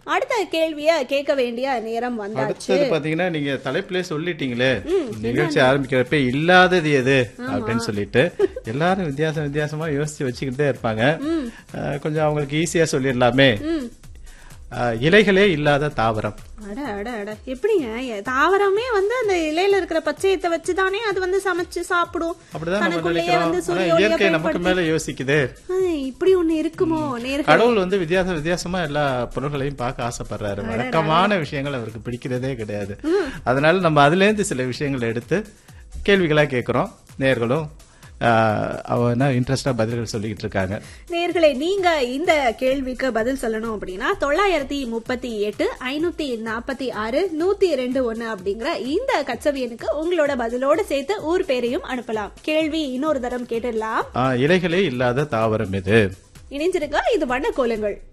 அடுத்த கேள்விய கேட்க வேண்டிய நேரம் வந்தாச்சு அடுத்தது பாத்தீங்கன்னா நீங்க தலைப்பிலே சொல்லிட்டீங்களே நிகழ்ச்சி ஆரம்பிக்கிறப்ப இல்லாதது எது அப்படின்னு சொல்லிட்டு எல்லாரும் வித்தியாசம் வித்தியாசமா யோசிச்சு வச்சுக்கிட்டே இருப்பாங்க அஹ், கொஞ்சம் அவங்களுக்கு ஈஸியா சொல்லிடலாமே ம். அஹ், இலைகளே இல்லாத தாவரம் அட அட அட எப்படிங்க எ- தாவரமே வந்து அந்த இலையில இருக்கிற பச்சையத்தை வச்சுதானே அது வந்து சமைச்சு சாப்பிடும் அப்படிதான் நம்ம தனக்குள்ளேயே நினைக்கிறோம் வந்து ஆனா சூரிய ஒளியை இயற்கை நமக்கு பயன்படுத்தி- மேல யோசிக்குது ஆ, இப்படி ஒண்ணு இருக்குமோ நேர்கள் கடவுள் வந்து வித்தியாச வித்தியாசமா எல்லா பொருள்களையும் பார்க்க ஆசைப்படுறாரு வழக்கமான விஷயங்கள் அவருக்கு பிடிக்கிறதே கிடையாது அதனால நம்ம அதுல இருந்து சில விஷயங்களை எடுத்து கேள்விகளா கேட்கிறோம் நேர்களும் அவ இன்ட்ரெஸ்டா பதில்கள் சொல்லிக்கிட்டு இருக்காங்க நேர்களே நீங்க இந்த கேள்விக்கு பதில் சொல்லணும் அப்படின்னா தொள்ளாயிரத்தி முப்பத்தி எட்டு ஐநூத்தி நாற்பத்தி ஆறு நூத்தி ரெண்டு ஒன்னு அப்படிங்கிற இந்த கச்சவியனுக்கு உங்களோட பதிலோட சேர்த்து ஊர் பேரையும் அனுப்பலாம் கேள்வி இன்னொரு தரம் கேட்டுடலாம் ஆஹ், இலைகளே இல்லாத தாவரம் எது இணைஞ்சிருக்க இது வண்ண கோலங்கள்